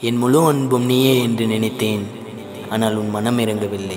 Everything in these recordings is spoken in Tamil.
என் முழு அன்பும் நீயே என்று நினைத்தேன் ஆனால் உன் மனம் இறங்கவில்லை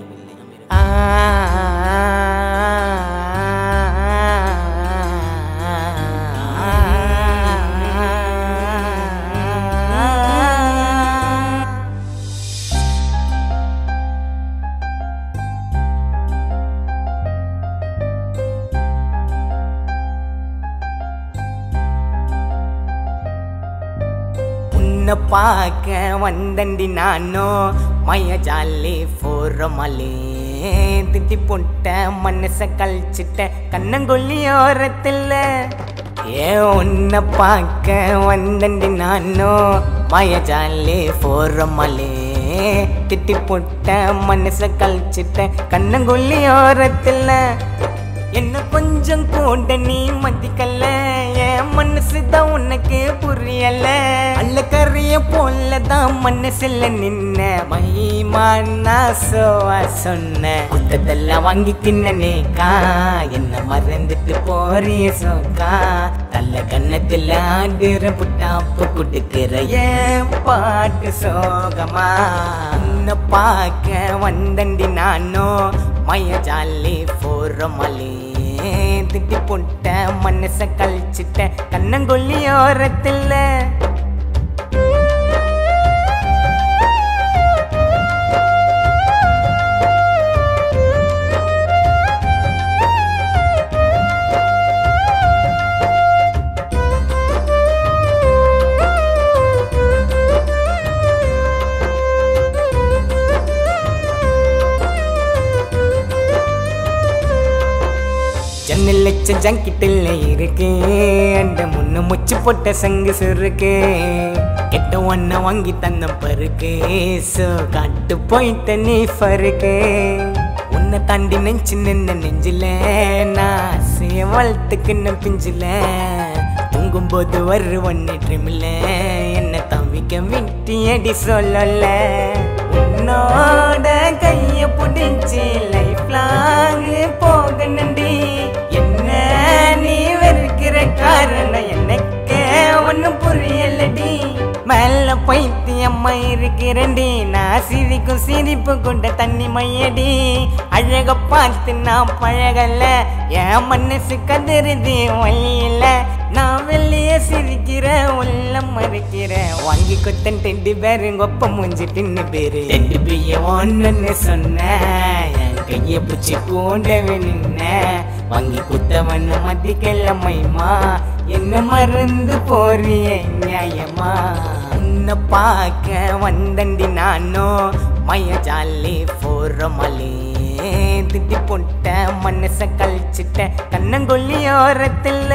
உன்னை பார்க்க வந்தண்டி நானோ மய ஜாலி போறமலே திட்டி போட்ட மனச கழிச்சிட்ட கண்ணங்கொல்லியோரத்தில் ஏன் உன்னை பார்க்க வந்தண்டி நானோ மய ஜாலி போறமலே திட்டி போட்ட மனச கழிச்சிட்ட கண்ணங்கொல்லியோரத்தில் என்ன கொஞ்சம் கூட நீ மதிக்கல என் மனசுதான் உனக்கு புரியல அல்ல கரைய போலதான் மனசுல நின்ன மகிமானா சோவா சொன்ன குத்தத்தெல்லாம் வாங்கிக்கின்னேக்கா என்ன மறந்துட்டு போறிய சோக்கா தள்ள கண்ணத்துல ஆடுற புட்டாப்பு குடுக்கிற ஏன் பாட்டு சோகமா உன்னை பார்க்க வந்தண்டி நானோ மய ஜாலி போறமலே திட்டி போட்ட மனச கழிச்சிட்ட கண்ணங்கொல்லியோரத்தில் ஜன்னல் லட்ச ஜங்கிட்டில் இருக்கு அந்த முன்ன முச்சு போட்ட சங்கு சுருக்கு கெட்ட ஒன்ன வாங்கி தந்த பருக்கு சோ காட்டு போயிட்ட நீ பருக்கு உன்னை தாண்டி நெஞ்சு நின்ன நெஞ்சில நான் சேவலத்துக்கு பிஞ்சில தூங்கும்போது வருவன்னு ட்ரிமில் என்ன தவிக்க விட்டி அடி சொல்லல உன்னோட கைய பிடிச்சி லைஃப் லாங் போகணுண்டி என்ன நீ வெறுக்கிற காரணம் எனக்கு ஒன்னும் புரியலடி மேல பைத்தியம்மா இருக்கிறண்டி நான் சிரிக்கும் சிரிப்பு கொண்ட தண்ணி மையடி அழக பார்த்து நான் பழகல என் மனசு கதறுது வழியில நான் வெளியே சிரிக்கிற உள்ள மறைக்கிற வாங்கி கொத்தன் டெண்டு பேரு கொப்ப மூஞ்சி பின்னு பேரு ரெண்டு பிய ஒன்னு சொன்ன என் கைய பிடிச்சி கூண்டவே நின்ன வாங்கி குத்தவன் மதிக்கல மைமா என்ன மறந்து போறிய நியாயமா உன்னை பார்க்க வந்தண்டி நானோ மய ஜாலி போறமலே திட்டி போட்ட மனச கழிச்சிட்ட கண்ணங்கொல்லியோரத்தில்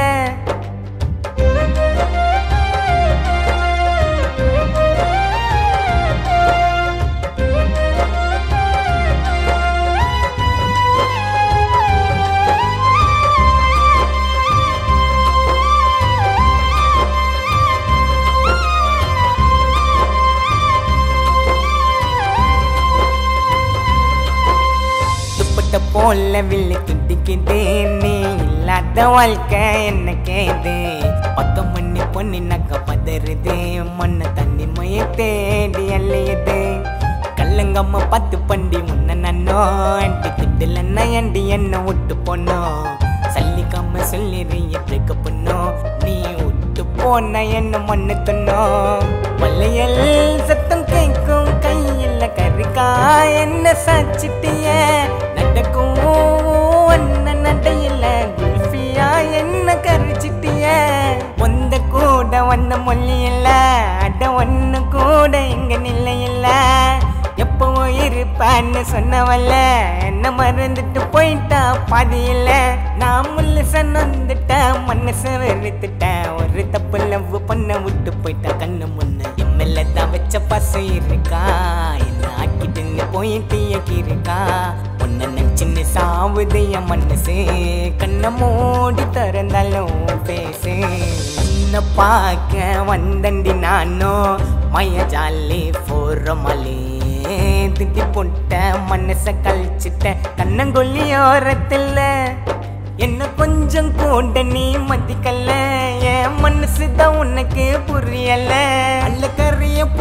துப்பட்ட போல வில்லு துட்டிக்குது நீ இல்லாத வாழ்க்கை என்ன கேது பக்கம் மண்ணி பொண்ணு நக்க பதறுது மண்ணு தண்ணி மய தேடி அலையுது கல்லங்கம்மா பத்து பண்டி முன்ன நன்னோ அண்டி திட்டுலன்னா அண்டி என்ன விட்டு போனோம் சல்லிக்காம சொல்லிடுறிய பிரேக்க பண்ணோம் நீ விட்டு போன என்ன மண்ணு தன்னோம் வளையல் சத்தம் கேட்கும் கையில் கருக்கா என்ன சாச்சிட்டிய நடக்கும் ஒன்ன நடையில குல்ஃபியா என்ன கரிச்சிட்டிய வந்த கூட வந்த மொழி இல்ல அட ஒண்ணு கூட எங்க நிலை இல்ல எப்பவோ இருப்பான்னு சொன்னவல்ல என்ன மறந்துட்டு போயிட்டா பாதி இல்ல நான் முழுச நொந்துட்ட மனச வெறுத்துட்ட ஒரு தப்பு லவ் பண்ண விட்டு போயிட்டா கண்ணு முன்ன எம்எல்ல தான் வச்ச பசை இருக்கா என்ன ஆக்கிட்டு போயிட்டு இருக்கா உன்ன நினைச்சுன்னு சாவுது என் மனசு கண்ணை மூடி திறந்தாலும் பேசு உன்னை பார்க்க வந்தண்டி நானோ மய ஜாலி போறமலே திட்டி போட்ட மனச கழிச்சிட்ட கண்ணங்கொல்லியோரத்தில் என்ன கொஞ்சம் கூட நீ மதிக்கல என் மனசுதான் உனக்கு புரியல அல்ல கரைய போல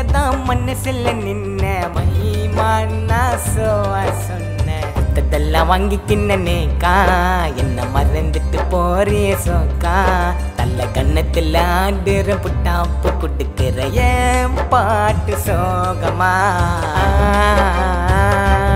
தான் மனசுல நின்ன மகிமானா சோவா சொன்ன தத்தெல்லாம் வாங்கிக்கின்னேக்கா என்ன மறந்துட்டு போறிய சோக்கா தள்ள கண்ணத்துல ஆடுற புட்டாப்பு குடுக்கிற ஏன் பாட்டு சோகமா